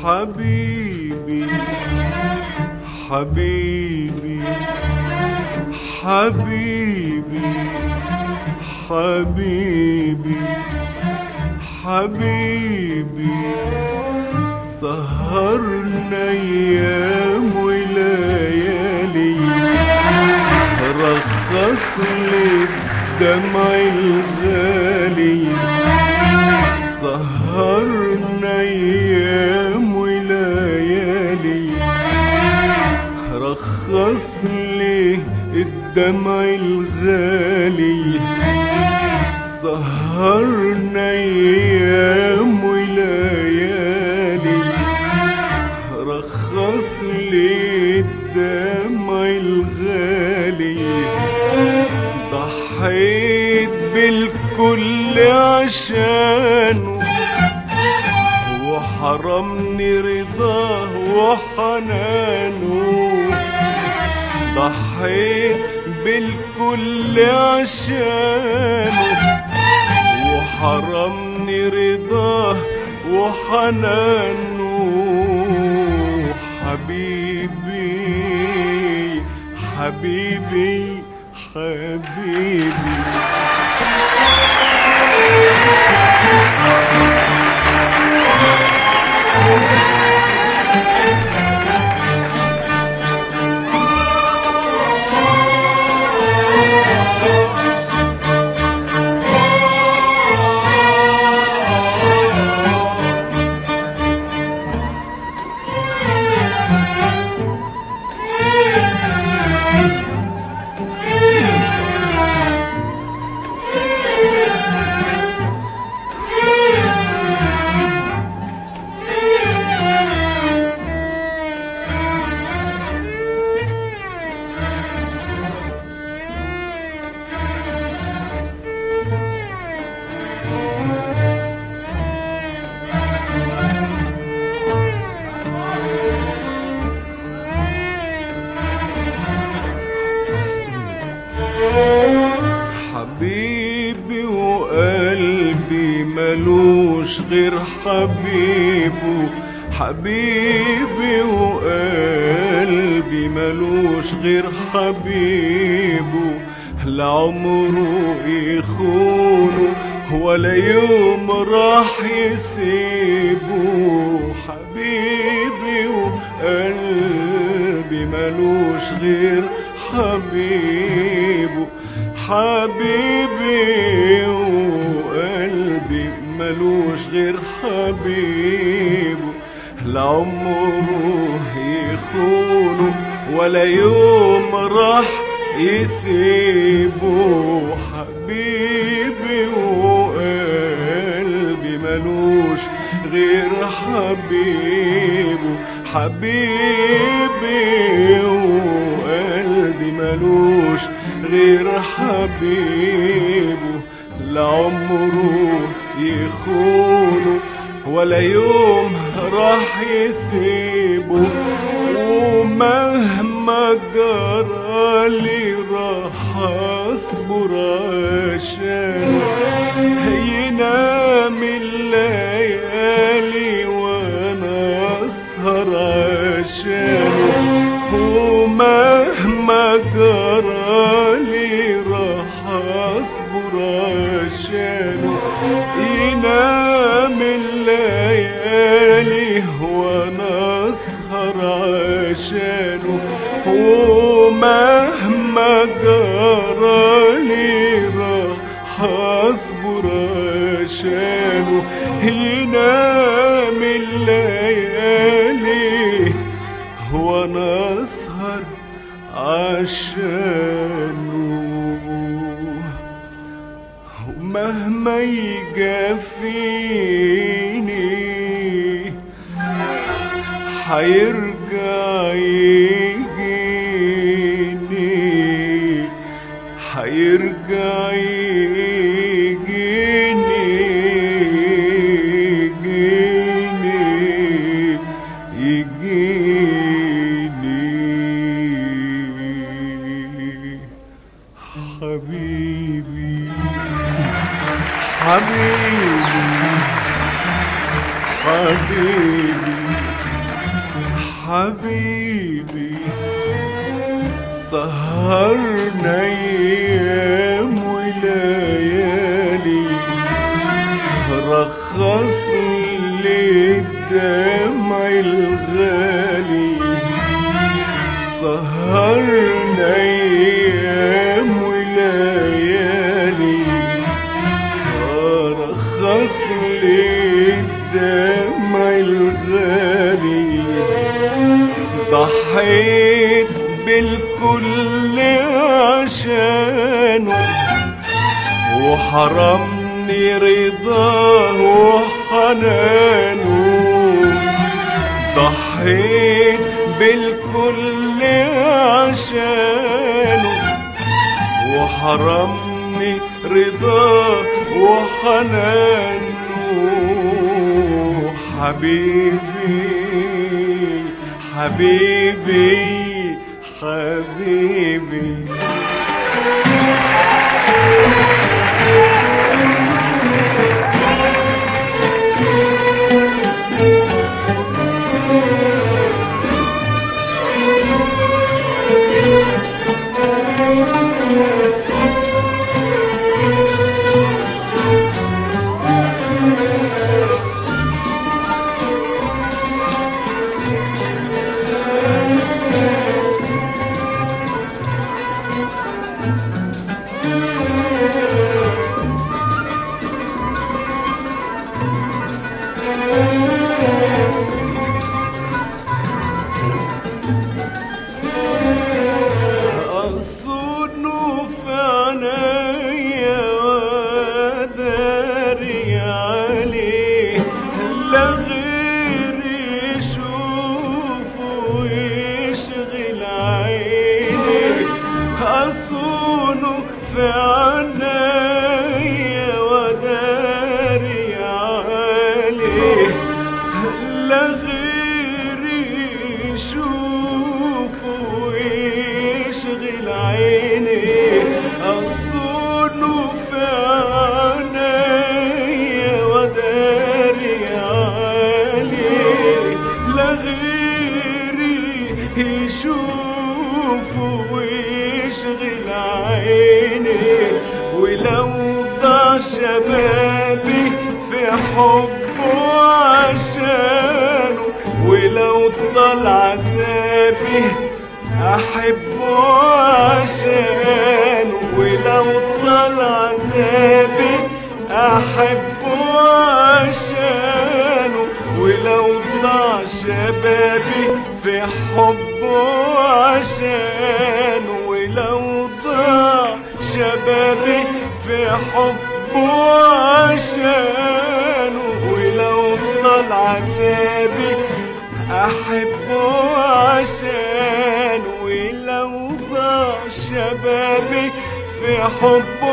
حبيبي حبيبي حبيبي حبيبي حبيبي سهرنا ايام وليالي رخص لي الدمع الغالي سهرنا ايام وليالي رخص لي الدمع الغالي سهرنا ايام وليالي رخص لي الدمع الغالي ضحيت بالكل عشانه وحرمني رضاه وحنانه ضحيت بالكل عشانه وحرمني رضاه وحنانه حبيبي حبيبي حبيبي حبيبي وقلبي ملوش غير حبيبه حبيبي وقلبي ملوش غير حبيبه لعمره يخونه ولا يوم راح يسيبه حبيبي وقلبي ملوش غير حبيبه حبيبي وقلبي ملوش غير حبيبه لعمره يخونه ولا يوم راح يسيبه حبيبي وقلبي ملوش غير حبيبه حبيبي وقلبي ملوش غير حبيبه لعمره يخونه ولا يوم راح يسيبه ومهما جرالي راح اصبر عشان ينام الليالي وانا اسهر عشانه ومهما جرالي راح اصبر عشانه ينام الليالي وانا اسهر عشانه ومهما جرالي راح اصبر عشانه ينام الليالي وانا اسهر عشانه ومهما يجافيني حيرجع يجيني حيرجع يجيني يجيني يجيني حبيبي حبيبي حبيبي حبيبي سهرنا ايام وليالي رخص لي الدمع الغالي سهرنا ايام وليالي رخص لي الدمع الغالي ضحيت بالكل عشانه وحرمني رضاه وحنانه ضحيت بالكل عشانه وحرمني رضاه وحنانه حبيبي حبيبي حبيبي أصون في عنايا وداري عليه لا غير يشوف ويشغل عيني أصون في عنايا وداري عليه لا غير يشوف ويشغل عيني أصون في عيني وداري عليه لا غيري يشوف ويشغل عيني ولو ضاع شبابي في حبه عشانه ولو طال عذابي أحبه عشانه ولو طال عذابي أحبه عشانه ولو ضاع شبابي في حبه عشانه ولو ضاع شبابي في حبه عشانه ولو طال عذابي أحبه عشان ولو ضاع شبابي في حبه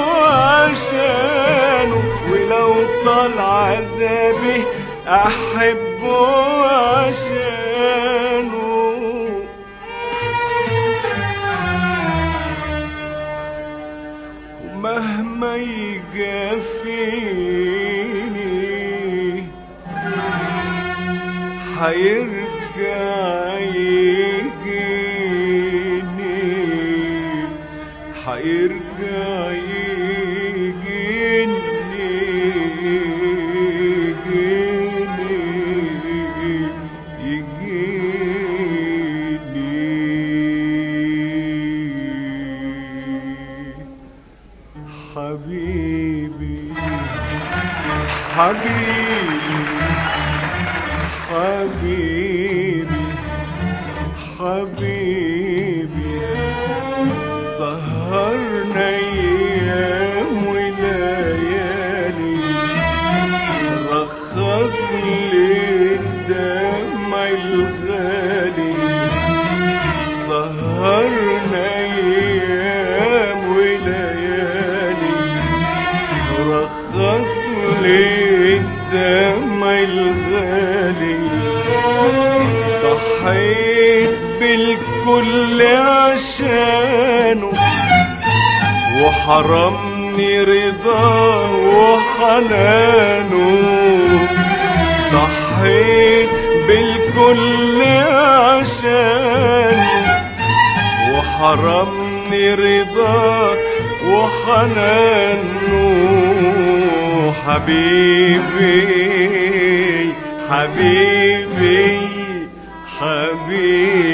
عشانه ولو طال عذابي أحبه عشانه ومهما يجافيني حيرجع يجيني حيرجع يجيني يجيني يجيني حبيبي حبيبي حبيبي حبيبي سهرنا ايام وليالي رخص لي الدمع الغالي سهرنا ايام وليالي رخص لي الدمع الغالي ضحيت بالكل عشانه وحرمني رضاه وحنانه ضحيت ضحيت بالكل عشانه وحرمني رضاه وحنانه حبيبي حبيبي حبيبي